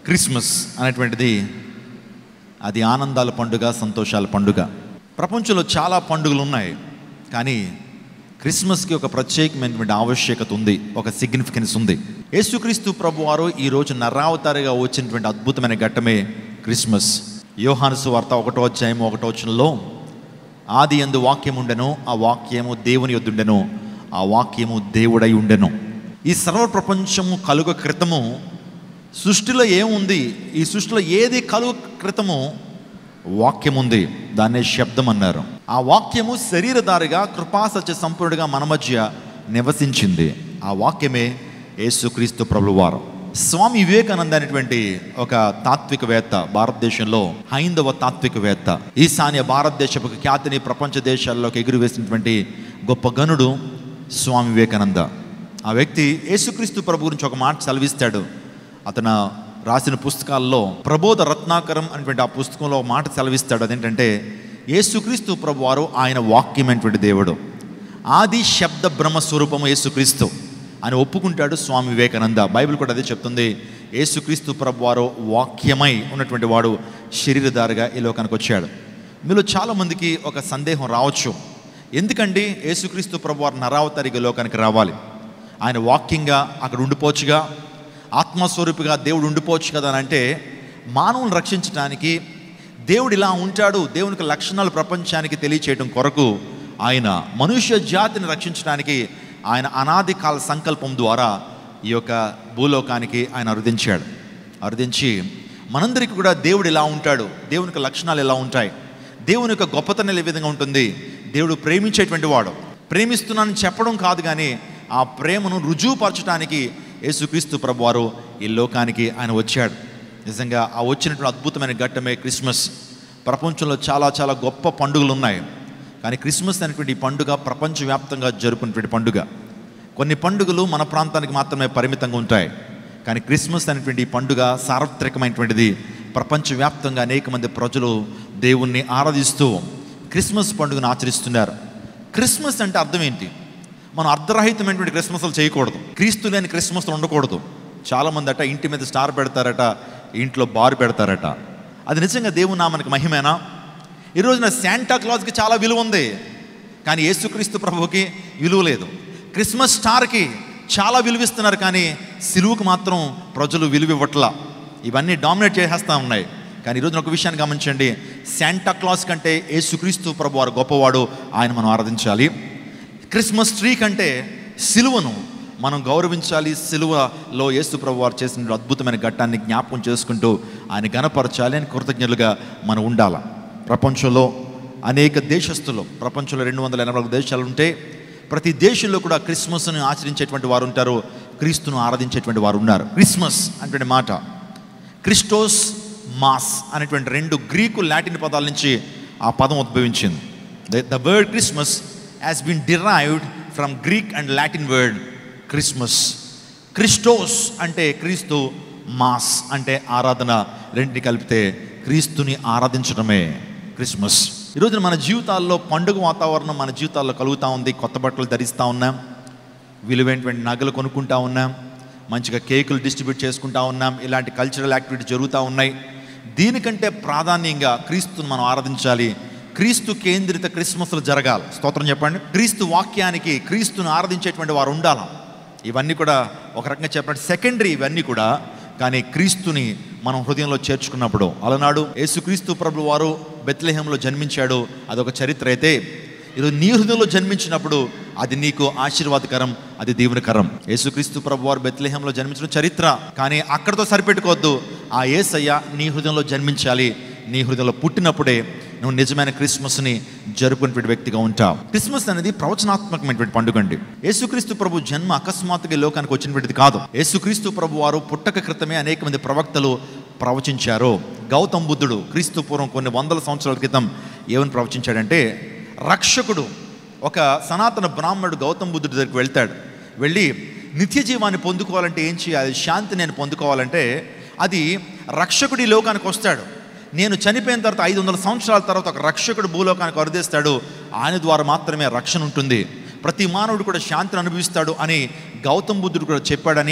Christmas అనేటువంటిది అది ఆనందాల పండుగ సంతోషాల పండుగ ప్రపంచంలో చాలా పండుగలు ఉన్నాయి కానీ క్రిస్మస్కి ఒక ప్రత్యేకమైనటువంటి ఆవశ్యకత ఉంది ఒక సిగ్నిఫికెన్స్ ఉంది యేసుక్రీస్తు ప్రభు వారు ఈరోజు నరావతారిగా వచ్చినటువంటి అద్భుతమైన ఘట్టమే క్రిస్మస్ యోహాను సువార్త ఒకటో అధ్యాయం ఒకటో వచనంలో ఆది ఎందు వాక్యం ఉండెను ఆ వాక్యము దేవుని యొద్దుండెను ఆ వాక్యము దేవుడై ఉండెను ఈ సర్వ ప్రపంచము కలుగ క్రితము సృష్టిలో ఏముంది ఈ సృష్టిలో ఏది కలుగ క్రితము వాక్యం ఉంది దాన్నే శబ్దం అన్నారు ఆ వాక్యము శరీరధారిగా కృపాసత్య సంపూర్ణగా మన మధ్య నివసించింది ఆ వాక్యమే యేసుక్రీస్తు ప్రభువారు స్వామి వివేకానంద అనేటువంటి ఒక తాత్వికవేత్త భారతదేశంలో హైందవ తాత్వికవేత్త ఈశాన్య భారతదేశపు ఖ్యాతిని ప్రపంచ దేశాల్లోకి ఎగురువేసినటువంటి గొప్ప గనుడు స్వామి వివేకానంద ఆ వ్యక్తి యేసుక్రీస్తు ప్రభు గురించి ఒక మాట సెలవిస్తాడు అతను రాసిన పుస్తకాల్లో ప్రబోధ రత్నాకరం అనేటువంటి ఆ పుస్తకంలో ఒక మాట సెలవిస్తాడు అదేంటంటే యేసుక్రీస్తు ప్రభు వారు ఆయన వాక్యమైనటువంటి దేవుడు ఆది శబ్ద బ్రహ్మ స్వరూపము యేసుక్రీస్తు అని ఒప్పుకుంటాడు స్వామి వివేకానంద బైబిల్ కూడా అదే చెప్తుంది యేసుక్రీస్తు ప్రభు వారు వాక్యమై ఉన్నటువంటి వాడు శరీరధారిగా ఈ లోకానికి వచ్చాడు మీలో చాలామందికి ఒక సందేహం రావచ్చు ఎందుకండి యేసుక్రీస్తు ప్రభు వారు నరావతారిగా లోకానికి రావాలి ఆయన వాక్యంగా అక్కడ ఉండిపోవచ్చుగా ఆత్మస్వరూపిగా దేవుడు ఉండిపోవచ్చు కదా అని అంటే మానవులను రక్షించడానికి దేవుడు ఇలా ఉంటాడు దేవునికి లక్షణాలు ప్రపంచానికి తెలియచేయడం కొరకు ఆయన మనుష్య జాతిని రక్షించడానికి ఆయన అనాది కాల సంకల్పం ద్వారా ఈ యొక్క భూలోకానికి ఆయన అరుదించాడు అరుదించి మనందరికీ కూడా దేవుడు ఇలా ఉంటాడు దేవునికి లక్షణాలు ఎలా ఉంటాయి దేవుని యొక్క గొప్పతనం ఏ విధంగా ఉంటుంది దేవుడు ప్రేమించేటువంటి వాడు ప్రేమిస్తున్నానని చెప్పడం కాదు కానీ ఆ ప్రేమను రుజువుపరచడానికి యేసుక్రీస్తు ప్రభు వారు ఈ లోకానికి ఆయన వచ్చాడు నిజంగా ఆ వచ్చినటువంటి అద్భుతమైన ఘట్టమే క్రిస్మస్ ప్రపంచంలో చాలా చాలా గొప్ప పండుగలు ఉన్నాయి కానీ క్రిస్మస్ అనేటువంటి ఈ పండుగ ప్రపంచవ్యాప్తంగా జరుపుకునేటువంటి పండుగ కొన్ని పండుగలు మన ప్రాంతానికి మాత్రమే పరిమితంగా ఉంటాయి కానీ క్రిస్మస్ అనేటువంటి ఈ పండుగ సార్వత్రికమైనటువంటిది ప్రపంచవ్యాప్తంగా అనేక మంది ప్రజలు దేవుణ్ణి ఆరాధిస్తూ క్రిస్మస్ పండుగను ఆచరిస్తున్నారు క్రిస్మస్ అంటే అర్థం ఏంటి మనం అర్ధరహితమైనటువంటి క్రిస్మస్లు చేయకూడదు క్రీస్తు లేని క్రిస్మస్లు ఉండకూడదు చాలామంది అట ఇంటి మీద స్టార్ పెడతారట ఇంట్లో బారు పెడతారట అది నిజంగా దేవుని నామానికి మహిమేనా ఈ రోజున శాంటా క్లాజ్కి చాలా విలువ ఉంది కానీ యేసుక్రీస్తు ప్రభువుకి విలువ లేదు క్రిస్మస్ స్టార్కి చాలా విలువిస్తున్నారు కానీ సిలువుకు మాత్రం ప్రజలు విలువ ఇవ్వట్లా ఇవన్నీ డామినేట్ చేసేస్తూ ఉన్నాయి కానీ ఈరోజున ఒక విషయాన్ని గమనించండి శాంటా క్లాస్ కంటే యేసుక్రీస్తు ప్రభు వారు గొప్పవాడు ఆయన మనం ఆరాధించాలి క్రిస్మస్ ట్రీ కంటే సిలువను మనం గౌరవించాలి సిలువలో యేసు ప్రభు వారు చేసిన అద్భుతమైన ఘట్టాన్ని జ్ఞాపకం చేసుకుంటూ ఆయన గణపరచాలి అని కృతజ్ఞులుగా మనం ఉండాలి ప్రపంచంలో అనేక దేశస్తులు ప్రపంచంలో రెండు వందల ఎనభై నాలుగు దేశాలు ఉంటే ప్రతి దేశంలో కూడా క్రిస్మస్ను ఆచరించేటువంటి వారు ఉంటారు క్రీస్తును ఆరాధించేటువంటి వారు ఉన్నారు క్రిస్మస్ అంటే మాట క్రిస్టోస్ మాస్ అనేటువంటి రెండు గ్రీకు లాటిన్ పదాల నుంచి ఆ పదం ఉద్భవించింది the word Christmas has been derived from Greek and Latin word Christmas Christos అంటే క్రీస్తు మాస్ అంటే ఆరాధన రెంటిని కలిపితే క్రీస్తుని ఆరాధించడమే క్రిస్మస్ ఈరోజు మన జీవితాల్లో పండుగ వాతావరణం మన జీవితాల్లో కలుగుతూ ఉంది కొత్త బట్టలు ధరిస్తూ ఉన్నాం విలువైనటువంటి నగలు కొనుక్కుంటా ఉన్నాం మంచిగా కేకులు డిస్ట్రిబ్యూట్ చేసుకుంటా ఉన్నాం ఇలాంటి కల్చరల్ యాక్టివిటీ జరుగుతూ ఉన్నాయి దీనికంటే ప్రాధాన్యంగా క్రీస్తుని మనం ఆరాధించాలి క్రీస్తు కేంద్రిత క్రిస్మస్లు జరగాలి స్తోత్రం చెప్పండి క్రీస్తు వాక్యానికి క్రీస్తుని ఆరాధించేటువంటి వారు ఉండాలి ఇవన్నీ కూడా ఒక రకంగా చెప్పండి సెకండరీ ఇవన్నీ కూడా కానీ క్రీస్తుని మనం హృదయంలో చేర్చుకున్నప్పుడు అలనాడు యేసుక్రీస్తు ప్రభు వారు బెత్లెహంలో జన్మించాడు అదొక చరిత్ర అయితే ఈరోజు నీ హృదయంలో జన్మించినప్పుడు అది నీకు ఆశీర్వాదకరం అది దీవెనకరం యేసుక్రీస్తు ప్రభు వారు బెత్లెహంలో జన్మించిన చరిత్ర కానీ అక్కడితో సరిపెట్టుకోవద్దు ఆ ఏసయ్య నీ హృదయంలో జన్మించాలి నీ హృదయంలో పుట్టినప్పుడే నువ్వు నిజమైన క్రిస్మస్ని జరుపుకునేటువంటి వ్యక్తిగా ఉంటావు క్రిస్మస్ అనేది ప్రవచనాత్మకమైనటువంటి పండుగ అండి యేసుక్రీస్తు ప్రభు జన్మ అకస్మాత్తుగా ఈ లోకానికి వచ్చినటువంటిది కాదు యేసుక్రీస్తు ప్రభు వారు పుట్టక క్రితమే అనేక మంది ప్రవక్తలు ప్రవచించారు గౌతమ్ బుద్ధుడు క్రీస్తు పూర్వం కొన్ని వందల సంవత్సరాల క్రితం ఏమని ప్రవచించాడంటే రక్షకుడు ఒక సనాతన బ్రాహ్మణుడు గౌతమ్ బుద్ధుడి దగ్గరికి వెళ్తాడు వెళ్ళి నిత్య జీవాన్ని పొందుకోవాలంటే ఏం చేయాలి శాంతి నేను పొందుకోవాలంటే అది రక్షకుడు ఈ లోకానికి వస్తాడు నేను చనిపోయిన తర్వాత ఐదు వందల సంవత్సరాల తర్వాత ఒక రక్షకుడు భూలోకానికి అరుదేస్తాడు ఆయన ద్వారా మాత్రమే రక్షణ ఉంటుంది ప్రతి మానవుడు కూడా శాంతిని అనుభవిస్తాడు అని గౌతమ్ బుద్ధుడు కూడా చెప్పాడని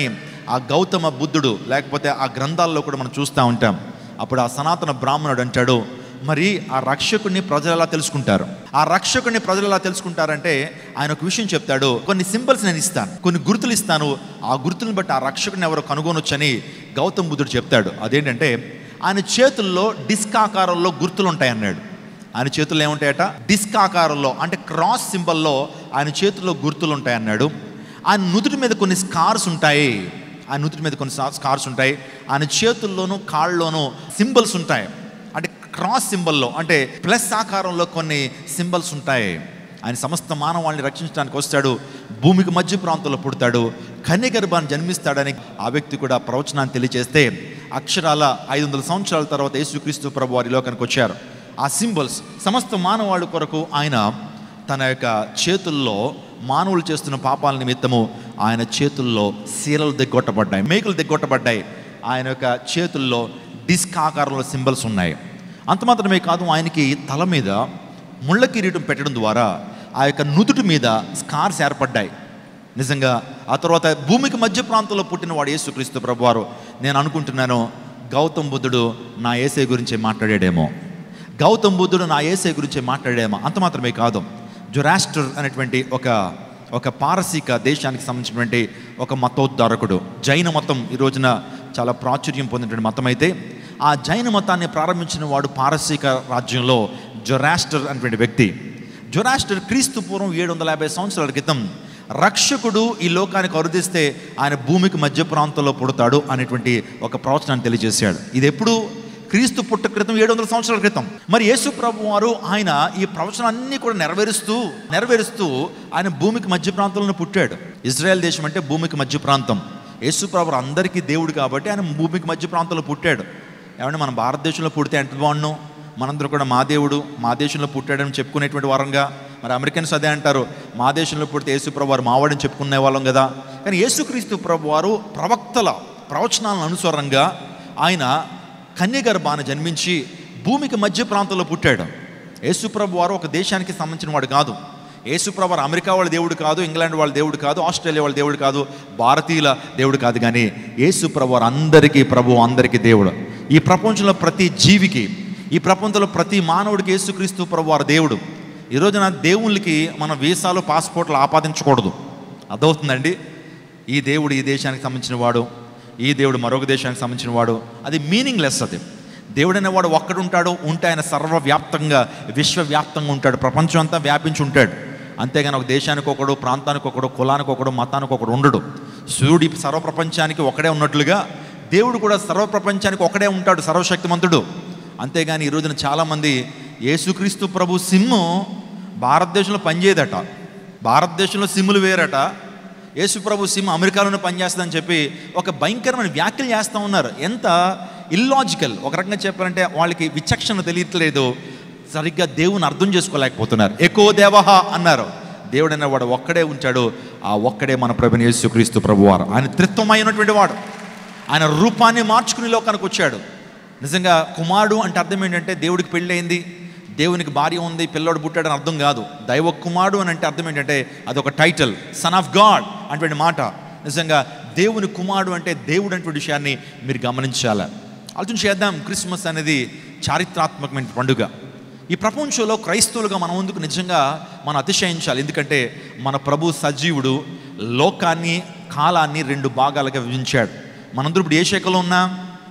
ఆ గౌతమ బుద్ధుడు లేకపోతే ఆ గ్రంథాల్లో కూడా మనం చూస్తూ ఉంటాం అప్పుడు ఆ సనాతన బ్రాహ్మణుడు అంటాడు మరి ఆ రక్షకుడిని ప్రజలు ఎలా తెలుసుకుంటారు ఆ రక్షకుడిని ప్రజలు ఎలా తెలుసుకుంటారంటే ఆయన ఒక విషయం చెప్తాడు కొన్ని సింబల్స్ నేను ఇస్తాను కొన్ని గుర్తులు ఇస్తాను ఆ గుర్తులను బట్టి ఆ రక్షకుడిని ఎవరు కనుగొనొచ్చని గౌతమ్ బుద్ధుడు చెప్తాడు అదేంటంటే ఆయన చేతుల్లో డిస్క్ ఆకారంలో గుర్తులు ఉంటాయి అన్నాడు ఆయన చేతుల్లో ఏముంటాయట డిస్క్ ఆకారంలో అంటే క్రాస్ సింబల్లో ఆయన చేతుల్లో గుర్తులు ఉంటాయి అన్నాడు ఆయన నుదుటి మీద కొన్ని స్కార్స్ ఉంటాయి ఆయన నుదుటి మీద కొన్ని స్కార్స్ ఉంటాయి ఆయన చేతుల్లోనూ కాళ్ళలోనూ సింబల్స్ ఉంటాయి అంటే క్రాస్ సింబల్లో అంటే ప్లస్ ఆకారంలో కొన్ని సింబల్స్ ఉంటాయి ఆయన సమస్త మానవాళ్ళని రక్షించడానికి వస్తాడు భూమికి మధ్య ప్రాంతంలో పుడతాడు కన్యగర్భాన్ని జన్మిస్తాడని ఆ వ్యక్తి కూడా ప్రవచనాన్ని తెలియజేస్తే అక్షరాల ఐదు వందల సంవత్సరాల తర్వాత యేసుక్రీస్తు ప్రభు వారి లోకానికి వచ్చారు ఆ సింబల్స్ సమస్త మానవాళి కొరకు ఆయన తన యొక్క చేతుల్లో మానవులు చేస్తున్న పాపాల నిమిత్తము ఆయన చేతుల్లో శీలలు దిగ్గొట్టబడ్డాయి మేకులు దిగ్గొట్టబడ్డాయి ఆయన యొక్క చేతుల్లో డిస్క్ ఆకారంలో సింబల్స్ ఉన్నాయి అంత మాత్రమే కాదు ఆయనకి తల మీద ముళ్ళ కిరీటం పెట్టడం ద్వారా ఆ యొక్క నుదుటి మీద స్కార్స్ ఏర్పడ్డాయి నిజంగా ఆ తర్వాత భూమికి మధ్య ప్రాంతంలో పుట్టిన వాడు యేసుక్రీస్తు ప్రభువారు నేను అనుకుంటున్నాను గౌతమ్ బుద్ధుడు నా ఏసే గురించి మాట్లాడాడేమో గౌతమ్ బుద్ధుడు నా ఏసే గురించి మాట్లాడాడేమో అంత మాత్రమే కాదు జొరాస్టర్ అనేటువంటి ఒక ఒక పారసీక దేశానికి సంబంధించినటువంటి ఒక మతోద్ధారకుడు జైన మతం ఈ రోజున చాలా ప్రాచుర్యం పొందినటువంటి మతం అయితే ఆ జైన మతాన్ని ప్రారంభించిన వాడు పారసీక రాజ్యంలో జొరాస్టర్ అనేటువంటి వ్యక్తి జొరాస్టర్ క్రీస్తు పూర్వం ఏడు వందల యాభై సంవత్సరాల క్రితం రక్షకుడు ఈ లోకానికి అరుదిస్తే ఆయన భూమికి మధ్య ప్రాంతంలో పుడతాడు అనేటువంటి ఒక ప్రవచనాన్ని తెలియజేశాడు ఇది ఎప్పుడు క్రీస్తు పుట్ట క్రితం ఏడు వందల సంవత్సరాల క్రితం మరి యేసు ప్రభు వారు ఆయన ఈ ప్రవచనాన్ని కూడా నెరవేరుస్తూ నెరవేరుస్తూ ఆయన భూమికి మధ్య ప్రాంతంలో పుట్టాడు ఇజ్రాయెల్ దేశం అంటే భూమికి మధ్య ప్రాంతం యేసు ప్రభు అందరికీ దేవుడు కాబట్టి ఆయన భూమికి మధ్య ప్రాంతంలో పుట్టాడు ఏమంటే మన భారతదేశంలో పుడితే ఎంత బాగున్నాం మనందరూ కూడా మా దేవుడు మా దేశంలో పుట్టాడని చెప్పుకునేటువంటి వారంగా మరి అమెరికన్స్ అదే అంటారు మా దేశంలో పుడితే యేసు ప్రభు వారు మావాడని చెప్పుకునే వాళ్ళం కదా కానీ యేసుక్రీస్తు ప్రభు వారు ప్రవక్తల ప్రవచనాలను అనుసారంగా ఆయన కన్యగర్భాన జన్మించి భూమికి మధ్య ప్రాంతంలో పుట్టాడు యేసుప్రభు వారు ఒక దేశానికి సంబంధించిన వాడు కాదు యేసుప్రభు వారు అమెరికా వాళ్ళ దేవుడు కాదు ఇంగ్లాండ్ వాళ్ళ దేవుడు కాదు ఆస్ట్రేలియా వాళ్ళ దేవుడు కాదు భారతీయుల దేవుడు కాదు కానీ యేసుప్రభు వారు అందరికీ ప్రభు అందరికీ దేవుడు ఈ ప్రపంచంలో ప్రతి జీవికి ఈ ప్రపంచంలో ప్రతి మానవుడికి యేసుక్రీస్తు ప్రభు వారు దేవుడు ఈ రోజున దేవుళ్ళకి మన వీసాలు పాస్పోర్ట్లు ఆపాదించకూడదు అర్థమవుతుందండి ఈ దేవుడు ఈ దేశానికి సంబంధించిన వాడు ఈ దేవుడు మరొక దేశానికి సంబంధించిన వాడు అది మీనింగ్లెస్ అది దేవుడు అనేవాడు ఒక్కడుంటాడు ఉంటే ఆయన సర్వవ్యాప్తంగా విశ్వవ్యాప్తంగా ఉంటాడు ప్రపంచం అంతా వ్యాపించి ఉంటాడు అంతేగాని ఒక దేశానికి ఒకడు ప్రాంతానికి ఒకడు కులానికి ఒకడు మతానికి ఒకడు ఉండడు సూర్యుడు ఈ సర్వప్రపంచానికి ఒకడే ఉన్నట్లుగా దేవుడు కూడా సర్వప్రపంచానికి ఒకడే ఉంటాడు సర్వశక్తిమంతుడు అంతేగాని ఈ రోజున చాలామంది యేసుక్రీస్తు ప్రభు సిమ్ము భారతదేశంలో పనిచేయదట భారతదేశంలో సిమ్ములు వేరట యేసుప్రభు సిమ్ అమెరికాలోనే పనిచేస్తుందని చెప్పి ఒక భయంకరమైన వ్యాఖ్యలు చేస్తూ ఉన్నారు ఎంత ఇల్లాజికల్ ఒక రకంగా చెప్పాలంటే వాళ్ళకి విచక్షణ తెలియట్లేదు సరిగ్గా దేవుని అర్థం చేసుకోలేకపోతున్నారు ఎక్కువ దేవహ అన్నారు దేవుడు అనేవాడు ఒక్కడే ఉంచాడు ఆ ఒక్కడే మన ప్రభుని యేసుక్రీస్తు ప్రభువారు ఆయన త్రిత్వమైనటువంటి వాడు ఆయన రూపాన్ని మార్చుకుని లోకానికి వచ్చాడు నిజంగా కుమారుడు అంటే అర్థం ఏంటంటే దేవుడికి పెళ్ళయింది దేవునికి భార్య ఉంది పిల్లోడు పుట్టాడని అర్థం కాదు దైవ కుమారుడు అని అంటే అర్థం ఏంటంటే అదొక టైటిల్ సన్ ఆఫ్ గాడ్ అటువంటి మాట నిజంగా దేవుని కుమారుడు అంటే దేవుడు అటువంటి విషయాన్ని మీరు గమనించాలి ఆలోచన చేద్దాం క్రిస్మస్ అనేది చారిత్రాత్మకమైన పండుగ ఈ ప్రపంచంలో క్రైస్తవులుగా మన ముందుకు నిజంగా మనం అతిశయించాలి ఎందుకంటే మన ప్రభు సజీవుడు లోకాన్ని కాలాన్ని రెండు భాగాలుగా విభజించాడు మనందరూ ఇప్పుడు ఏ శాఖలో ఉన్నాం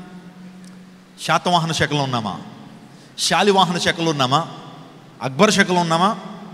శాతవాహన శాఖలో ఉన్నామా శాలివాహన శాఖలో ఉన్నామా అక్బర్ శాఖలో ఉన్నామా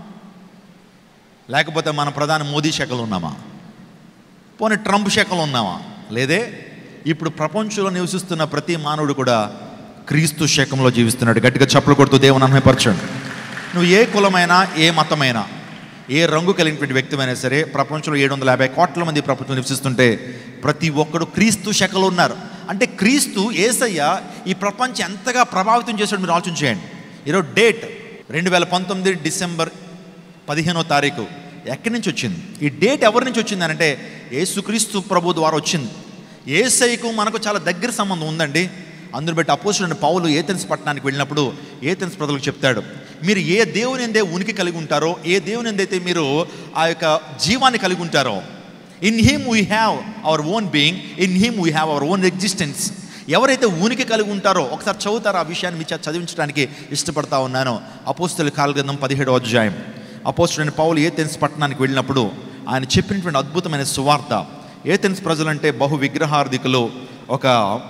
లేకపోతే మన ప్రధాని మోదీ శాఖలో ఉన్నామా పోనీ ట్రంప్ శాఖలో ఉన్నామా లేదే ఇప్పుడు ప్రపంచంలో నివసిస్తున్న ప్రతి మానవుడు కూడా క్రీస్తు శకంలో జీవిస్తున్నాడు గట్టిగా చప్పలు కొడుతూ దేవుని అన్వయపరచండి నువ్వు ఏ కులమైనా ఏ మతమైనా ఏ రంగు కలిగినటువంటి వ్యక్తిమైనా సరే ప్రపంచంలో ఏడు వందల యాభై కోట్ల మంది ప్రపంచంలో నివసిస్తుంటే ప్రతి ఒక్కడు క్రీస్తు శకలో ఉన్నారు అంటే క్రీస్తు ఏసయ్య ఈ ప్రపంచం ఎంతగా ప్రభావితం చేశాడు మీరు ఆలోచన చేయండి ఈరోజు డేట్ రెండు వేల పంతొమ్మిది డిసెంబర్ పదిహేనో తారీఖు ఎక్కడి నుంచి వచ్చింది ఈ డేట్ ఎవరి నుంచి వచ్చింది అని అంటే యేసుక్రీస్తు ప్రభు ద్వారా వచ్చింది ఏసైకు మనకు చాలా దగ్గర సంబంధం ఉందండి అందుని బట్టి అపోసుడు పౌలు ఏథెన్స్ పట్టణానికి వెళ్ళినప్పుడు ఏథెన్స్ ప్రజలకు చెప్తాడు మీరు ఏ దేవుని ఎందే ఉనికి కలిగి ఉంటారో ఏ దేవుని ఎందైతే మీరు ఆ యొక్క జీవాన్ని కలిగి ఉంటారో in him we have our own being in him we have our own existence ఎవరైతే ఉనికి కలిగి ఉంటారో ఒకసారి చదువుతారో ఆ విషయాన్ని మీ చేత చదివించడానికి ఇష్టపడతా ఉన్నాను అపోస్తుల కాలగ్రంథం పదిహేడో అధ్యాయం అపోస్తుడైన పౌలు ఏథెన్స్ పట్టణానికి వెళ్ళినప్పుడు ఆయన చెప్పినటువంటి అద్భుతమైన సువార్త ఏథెన్స్ ప్రజలంటే బహు విగ్రహార్థికులు ఒక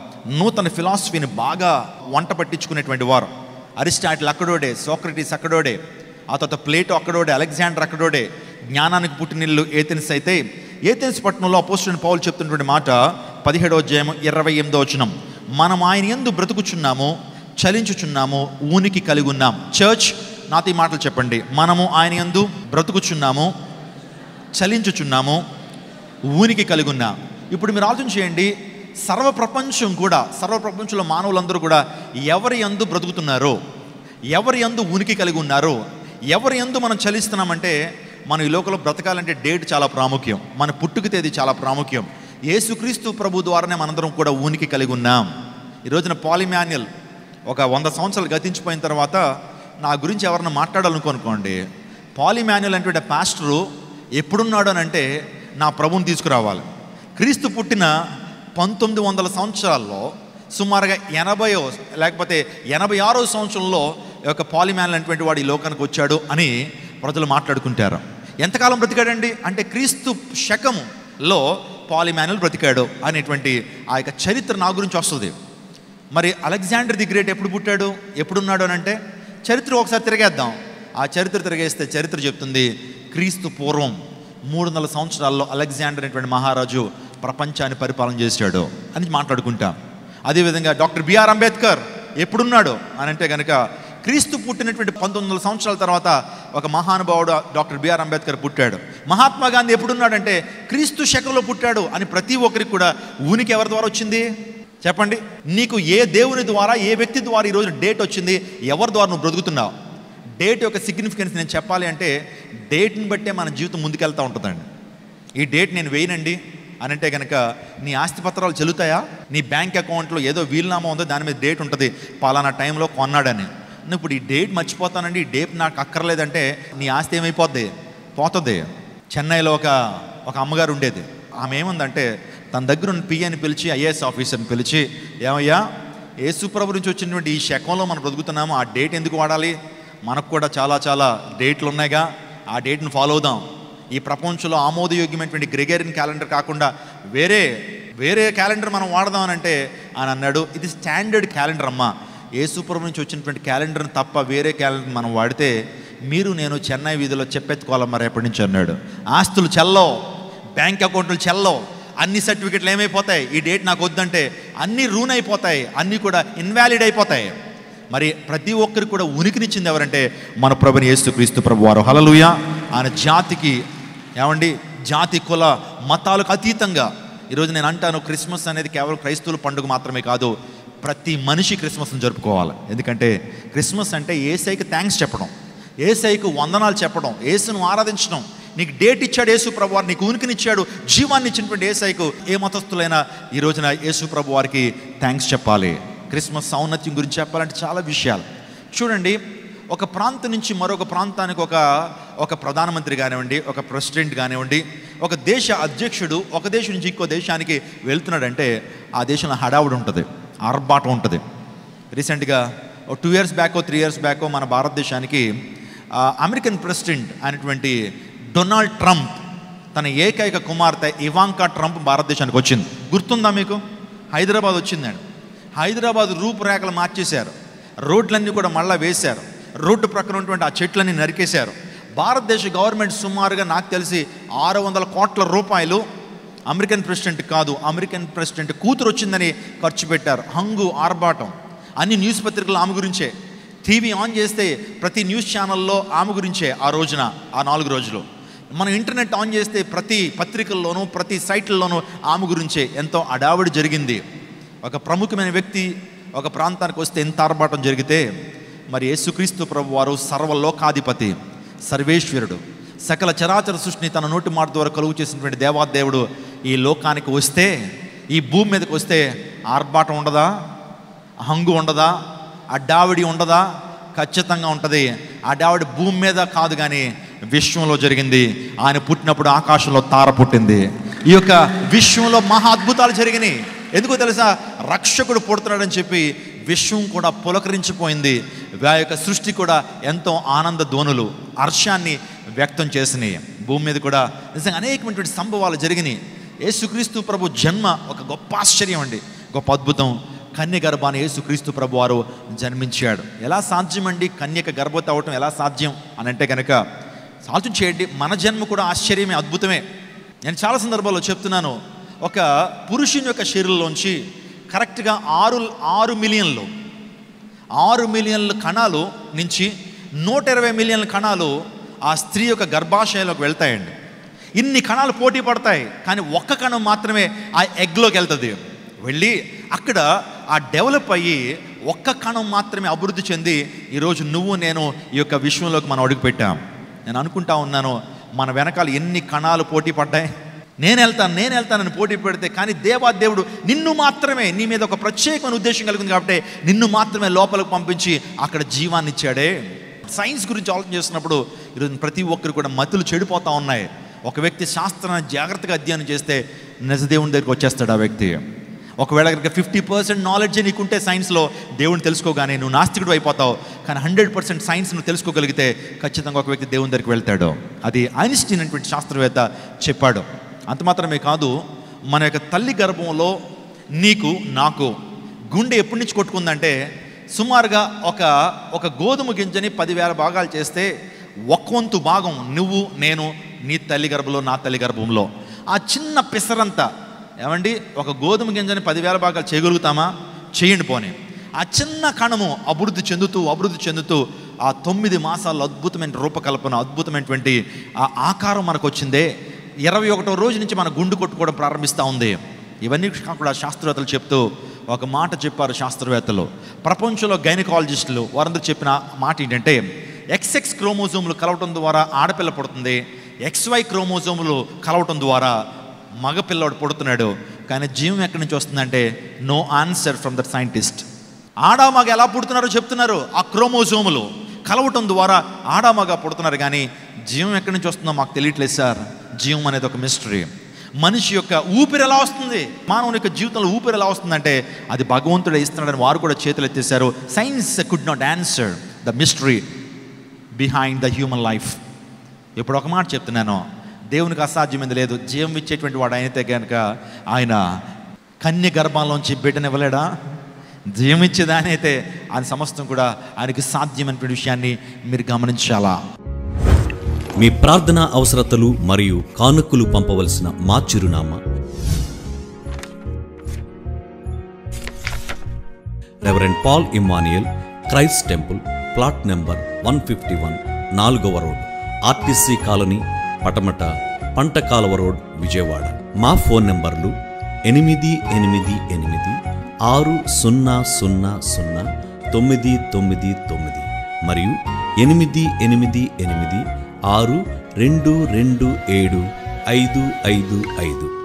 నూతన ఫిలాసఫీని బాగా వంట పట్టించుకునేటువంటి వారు అరిస్టాటిల్ అక్కడోడే సోక్రటీస్ అక్కడోడే ఆ తర్వాత ప్లేటో అక్కడోడే అలెగ్జాండర్ అక్కడోడే జ్ఞానానికి పుట్టినిల్లు ఏథెన్స్ అయితే ఏథెన్స్ పట్టణంలో అపోస్టుని పౌలు చెప్తున్నటువంటి మాట పదిహేడో అధ్యాయం ఇరవై ఎనిమిదో వచనం మనం ఆయన ఎందు బ్రతుకుచున్నాము చలించుచున్నాము ఊనికి కలిగి ఉన్నాం చర్చ్ నాతో ఈ మాటలు చెప్పండి మనము ఆయన ఎందు బ్రతుకుచున్నాము చలించుచున్నాము ఊనికి కలిగి ఉన్నాం ఇప్పుడు మీరు ఆలోచన చేయండి సర్వ ప్రపంచం కూడా సర్వ ప్రపంచంలో మానవులందరూ కూడా ఎవరి యందు బ్రతుకుతున్నారో ఎవరి యందు ఉనికి కలిగి ఉన్నారో ఎవరి యందు మనం చలిస్తున్నామంటే మనం ఈ లోకంలో బ్రతకాలంటే డేట్ చాలా ప్రాముఖ్యం మన పుట్టుక తేదీ చాలా ప్రాముఖ్యం యేసుక్రీస్తు ప్రభు ద్వారానే మనందరం కూడా ఉనికి కలిగి ఉన్నాం ఈ రోజున పాలిమాన్యుల్ ఒక వంద సంవత్సరాలు గతించిపోయిన తర్వాత నా గురించి ఎవరన్నా మాట్లాడాలనుకోనుకోండి పాలిమాన్యుల్ అంటే పాస్టరు ఎప్పుడున్నాడు అని అంటే నా ప్రభుని తీసుకురావాలి క్రీస్తు పుట్టిన పంతొమ్మిది వందల సంవత్సరాల్లో సుమారుగా ఎనభైయో లేకపోతే ఎనభై ఆరో సంవత్సరంలో ఈ యొక్క పాలిమాన్ అనేటువంటి వాడు ఈ లోకానికి వచ్చాడు అని ప్రజలు మాట్లాడుకుంటారు ఎంతకాలం బ్రతికాడండి అంటే క్రీస్తు శకములో పాలిమానుల్ బ్రతికాడు అనేటువంటి ఆ యొక్క చరిత్ర నా గురించి వస్తుంది మరి అలెగ్జాండర్ ది గ్రేట్ ఎప్పుడు పుట్టాడు ఎప్పుడున్నాడు అని అంటే చరిత్ర ఒకసారి తిరిగేద్దాం ఆ చరిత్ర తిరిగేస్తే చరిత్ర చెప్తుంది క్రీస్తు పూర్వం మూడు వందల సంవత్సరాల్లో అలెగ్జాండర్ అనేటువంటి మహారాజు ప్రపంచాన్ని పరిపాలన చేశాడు అని మాట్లాడుకుంటాం అదేవిధంగా డాక్టర్ బిఆర్ అంబేద్కర్ ఎప్పుడున్నాడు అని అంటే కనుక క్రీస్తు పుట్టినటువంటి పంతొమ్మిది వందల సంవత్సరాల తర్వాత ఒక మహానుభావుడు డాక్టర్ బిఆర్ అంబేద్కర్ పుట్టాడు మహాత్మా గాంధీ ఎప్పుడున్నాడంటే క్రీస్తు శకంలో పుట్టాడు అని ప్రతి ఒక్కరికి కూడా ఊనికి ఎవరి ద్వారా వచ్చింది చెప్పండి నీకు ఏ దేవుని ద్వారా ఏ వ్యక్తి ద్వారా ఈరోజు డేట్ వచ్చింది ఎవరి ద్వారా నువ్వు బ్రతుకుతున్నావు డేట్ యొక్క సిగ్నిఫికెన్స్ నేను చెప్పాలి అంటే డేట్ని బట్టే మన జీవితం ముందుకెళ్తూ ఉంటుందండి ఈ డేట్ నేను వేయనండి అని అంటే కనుక నీ ఆస్తి పత్రాలు చెల్లుతాయా నీ బ్యాంక్ అకౌంట్లో ఏదో వీలునామా ఉందో దాని మీద డేట్ ఉంటుంది పలానా టైంలో కొన్నాడని నువ్వు ఇప్పుడు ఈ డేట్ మర్చిపోతానండి ఈ డేట్ నాకు అక్కర్లేదంటే నీ ఆస్తి ఏమైపోద్ది పోతుంది చెన్నైలో ఒక ఒక అమ్మగారు ఉండేది ఆమె ఏముందంటే తన దగ్గర ఉన్న పిఎని పిలిచి ఐఏఎస్ ఆఫీసర్ని పిలిచి ఏమయ్యా యేసుప్రభు నుంచి వచ్చినటువంటి ఈ శకంలో మనం బ్రతుకుతున్నాము ఆ డేట్ ఎందుకు వాడాలి మనకు కూడా చాలా చాలా డేట్లు ఉన్నాయిగా ఆ డేట్ని ఫాలో అవుదాం ఈ ప్రపంచంలో ఆమోదయోగ్యమైనటువంటి గ్రెగేరియన్ క్యాలెండర్ కాకుండా వేరే వేరే క్యాలెండర్ మనం వాడదాం అని అంటే అని అన్నాడు ఇది స్టాండర్డ్ క్యాలెండర్ అమ్మా యేసుపురం నుంచి వచ్చినటువంటి క్యాలెండర్ని తప్ప వేరే క్యాలెండర్ మనం వాడితే మీరు నేను చెన్నై వీధిలో చెప్పెత్తుకోవాలమ్మా రేపటి నుంచి అన్నాడు ఆస్తులు చెల్లవు బ్యాంక్ అకౌంట్లు చెల్లవు అన్ని సర్టిఫికెట్లు ఏమైపోతాయి ఈ డేట్ నాకు వద్దంటే అన్నీ రూన్ అయిపోతాయి అన్నీ కూడా ఇన్వాలిడ్ అయిపోతాయి మరి ప్రతి ఒక్కరికి కూడా ఉనికినిచ్చింది ఎవరంటే మన ప్రభుని యేసు క్రీస్తు ప్రభు వారు హలలుయ ఆయన జాతికి ఏమండి జాతి కుల మతాలకు అతీతంగా ఈరోజు నేను అంటాను క్రిస్మస్ అనేది కేవలం క్రైస్తవుల పండుగ మాత్రమే కాదు ప్రతి మనిషి క్రిస్మస్ని జరుపుకోవాలి ఎందుకంటే క్రిస్మస్ అంటే ఏసైకి థ్యాంక్స్ చెప్పడం ఏసైకు వందనాలు చెప్పడం ఏసును ఆరాధించడం నీకు డేట్ ఇచ్చాడు యేసు ప్రభు వారు నీకు ఉనికినిచ్చాడు జీవాన్ని ఇచ్చినటువంటి ఏసైకు ఏ మతస్థులైనా ఈ రోజున యేసు ప్రభు వారికి థ్యాంక్స్ చెప్పాలి క్రిస్మస్ ఔన్నత్యం గురించి చెప్పాలంటే చాలా విషయాలు చూడండి ఒక ప్రాంతం నుంచి మరొక ప్రాంతానికి ఒక ఒక ప్రధానమంత్రి కానివ్వండి ఒక ప్రెసిడెంట్ కానివ్వండి ఒక దేశ అధ్యక్షుడు ఒక దేశం నుంచి ఇంకో దేశానికి వెళ్తున్నాడంటే ఆ దేశంలో హడావుడి ఉంటుంది ఆర్భాటం ఉంటుంది రీసెంట్గా ఒక టూ ఇయర్స్ బ్యాకో త్రీ ఇయర్స్ బ్యాకో మన భారతదేశానికి ఆ, అమెరికన్ ప్రెసిడెంట్ అయినటువంటి డొనాల్డ్ ట్రంప్ తన ఏకైక కుమార్తె ఇవాంకా ట్రంప్ భారతదేశానికి వచ్చింది గుర్తుందా మీకు హైదరాబాద్ వచ్చిందండి హైదరాబాద్ రూపురేఖలు మార్చేశారు రోడ్లన్నీ కూడా మళ్ళా వేశారు రోడ్డు ప్రక్కన ఉన్నటువంటి ఆ చెట్లన్నీ నరికేశారు భారతదేశ గవర్నమెంట్ సుమారుగా నాకు తెలిసి ఆరు వందల కోట్ల రూపాయలు అమెరికన్ ప్రెసిడెంట్ కాదు అమెరికన్ ప్రెసిడెంట్ కూతురు వచ్చిందని ఖర్చు పెట్టారు హంగు ఆర్భాటం అన్ని న్యూస్ పత్రికలు ఆమె గురించే టీవీ ఆన్ చేస్తే ప్రతి న్యూస్ ఛానల్లో ఆమె గురించే ఆ రోజున ఆ నాలుగు రోజులు మనం ఇంటర్నెట్ ఆన్ చేస్తే ప్రతి పత్రికల్లోనూ ప్రతి సైట్లలోనూ ఆమె గురించే ఎంతో అడావిడి జరిగింది ఒక ప్రముఖమైన వ్యక్తి ఒక ప్రాంతానికి వస్తే ఎంత ఆర్భాటం జరిగితే మరి యేసుక్రీస్తు ప్రభు వారు సర్వలోకాధిపతి సర్వేశ్వరుడు సకల చరాచర సృష్టిని తన నోటి మాట ద్వారా కలుగు చేసినటువంటి దేవాదేవుడు ఈ లోకానికి వస్తే ఈ భూమి మీదకి వస్తే ఆర్భాటం ఉండదా హంగు ఉండదా అడ్డావిడి ఉండదా ఖచ్చితంగా ఉంటుంది అడ్డావిడి భూమి మీద కాదు కానీ విశ్వంలో జరిగింది ఆయన పుట్టినప్పుడు ఆకాశంలో తార పుట్టింది ఈ యొక్క విశ్వంలో మహా అద్భుతాలు జరిగినాయి ఎందుకో తెలుసా రక్షకుడు పుడుతున్నాడని చెప్పి విశ్వం కూడా పులకరించిపోయింది ఆ యొక్క సృష్టి కూడా ఎంతో ఆనంద ధ్వనులు హర్షాన్ని వ్యక్తం చేసినాయి భూమి మీద కూడా నిజంగా అనేకమైనటువంటి సంభవాలు జరిగినాయి యేసుక్రీస్తు ప్రభు జన్మ ఒక గొప్ప ఆశ్చర్యం అండి గొప్ప అద్భుతం కన్య గర్భాన్ని యేసుక్రీస్తు ప్రభు వారు జన్మించాడు ఎలా సాధ్యం అండి కన్యక గర్భవతి అవటం ఎలా సాధ్యం అని అంటే కనుక ఆలోచన చేయండి మన జన్మ కూడా ఆశ్చర్యమే అద్భుతమే నేను చాలా సందర్భాల్లో చెప్తున్నాను ఒక పురుషుని యొక్క శరీరంలోంచి కరెక్ట్గా ఆరు ఆరు మిలియన్లు ఆరు మిలియన్ల కణాలు నుంచి నూట ఇరవై మిలియన్ల కణాలు ఆ స్త్రీ యొక్క గర్భాశయంలోకి వెళ్తాయండి ఇన్ని కణాలు పోటీ పడతాయి కానీ ఒక్క కణం మాత్రమే ఆ ఎగ్లోకి వెళ్తుంది వెళ్ళి అక్కడ ఆ డెవలప్ అయ్యి ఒక్క కణం మాత్రమే అభివృద్ధి చెంది ఈరోజు నువ్వు నేను ఈ యొక్క విశ్వంలోకి మనం అడుగుపెట్టాం నేను అనుకుంటా ఉన్నాను మన వెనకాల ఎన్ని కణాలు పోటీ పడ్డాయి నేను వెళ్తాను నేను వెళ్తానని పోటీ పెడితే కానీ దేవా దేవుడు నిన్ను మాత్రమే నీ మీద ఒక ప్రత్యేకమైన ఉద్దేశం కలిగింది కాబట్టి నిన్ను మాత్రమే లోపలికి పంపించి అక్కడ జీవాన్ని ఇచ్చాడే సైన్స్ గురించి ఆలోచన చేస్తున్నప్పుడు ఈరోజు ప్రతి ఒక్కరు కూడా మతులు చెడిపోతూ ఉన్నాయి ఒక వ్యక్తి శాస్త్రాన్ని జాగ్రత్తగా అధ్యయనం చేస్తే నిజదేవుని దగ్గరికి వచ్చేస్తాడు ఆ వ్యక్తి ఒకవేళ కనుక ఫిఫ్టీ పర్సెంట్ నాలెడ్జ్ నీకుంటే సైన్స్లో దేవుని తెలుసుకోగానే నువ్వు నాస్తికుడు అయిపోతావు కానీ హండ్రెడ్ పర్సెంట్ సైన్స్ నువ్వు తెలుసుకోగలిగితే ఖచ్చితంగా ఒక వ్యక్తి దేవుని దగ్గరికి వెళ్తాడు అది ఐన్స్టీన్ అనేటువంటి శాస్త్రవేత్త చెప్పాడు అంత మాత్రమే కాదు మన యొక్క తల్లి గర్భంలో నీకు నాకు గుండె ఎప్పటి నుంచి కొట్టుకుందంటే సుమారుగా ఒక ఒక గోధుమ గింజని పదివేల భాగాలు చేస్తే ఒక్కొంతు భాగం నువ్వు నేను నీ తల్లి గర్భంలో నా తల్లి గర్భంలో ఆ చిన్న పిసరంతా ఏమండి ఒక గోధుమ గింజని పదివేల భాగాలు చేయగలుగుతామా చేయండి పోనీ ఆ చిన్న కణము అభివృద్ధి చెందుతూ అభివృద్ధి చెందుతూ ఆ తొమ్మిది మాసాల్లో అద్భుతమైన రూపకల్పన అద్భుతమైనటువంటి ఆ ఆకారం మనకు వచ్చిందే ఇరవై ఒకటో రోజు నుంచి మన గుండు కొట్టుకోవడం ప్రారంభిస్తూ ఉంది ఇవన్నీ కాకుండా శాస్త్రవేత్తలు చెప్తూ ఒక మాట చెప్పారు శాస్త్రవేత్తలు ప్రపంచంలో గైనకాలజిస్టులు వారందరూ చెప్పిన మాట ఏంటంటే ఎక్స్ఎక్స్ క్రోమోజోములు కలవటం ద్వారా ఆడపిల్ల పుడుతుంది ఎక్స్వై క్రోమోజోములు కలవటం ద్వారా మగపిల్లవాడు పుడుతున్నాడు కానీ జీవం ఎక్కడి నుంచి వస్తుందంటే no answer from the scientist ఆడామగ ఎలా పుడుతున్నారో చెప్తున్నారు ఆ క్రోమోజోములు కలవటం ద్వారా ఆడామగ పుడుతున్నారు కానీ జీవం ఎక్కడి నుంచి వస్తుందో మాకు తెలియట్లేదు సార్ జీవం అనేది ఒక మిస్టరీ మనిషి యొక్క ఊపిరి ఎలా వస్తుంది మానవుని యొక్క జీవితంలో ఊపిరి ఎలా వస్తుందంటే అది భగవంతుడే ఇస్తున్నాడని వారు కూడా చేతులు ఎత్తేసారు science could not answer the mystery behind the human life ఇప్పుడు ఒక మాట చెప్తున్నాను దేవునికి అసాధ్యమైంది లేదు జీవం ఇచ్చేటువంటి వాడు అయితే కనుక ఆయన కన్య గర్భంలోంచి బిడ్డనివ్వలేడా జీవం ఇచ్చేదాని అయితే ఆయన సమస్తం కూడా ఆయనకి సాధ్యమైనటువంటి విషయాన్ని మీరు గమనించాలా మీ ప్రార్థనా అవసరతలు మరియు కానుకలు పంపవలసిన మా చిరునామా reverend Paul Emmanuel Christ Temple plot number one fifty one నాలుగవ రోడ్ ఆర్టీసీ కాలనీ పటమట పంట కాలువ రోడ్ విజయవాడ మా ఫోన్ నెంబర్లు ఎనిమిది ఎనిమిది ఎనిమిది ఆరు సున్నా సున్నా సున్నా తొమ్మిది తొమ్మిది తొమ్మిది మరియు ఎనిమిది ఎనిమిది ఎనిమిది ఆరు రెండు రెండు ఏడు ఐదు ఐదు ఐదు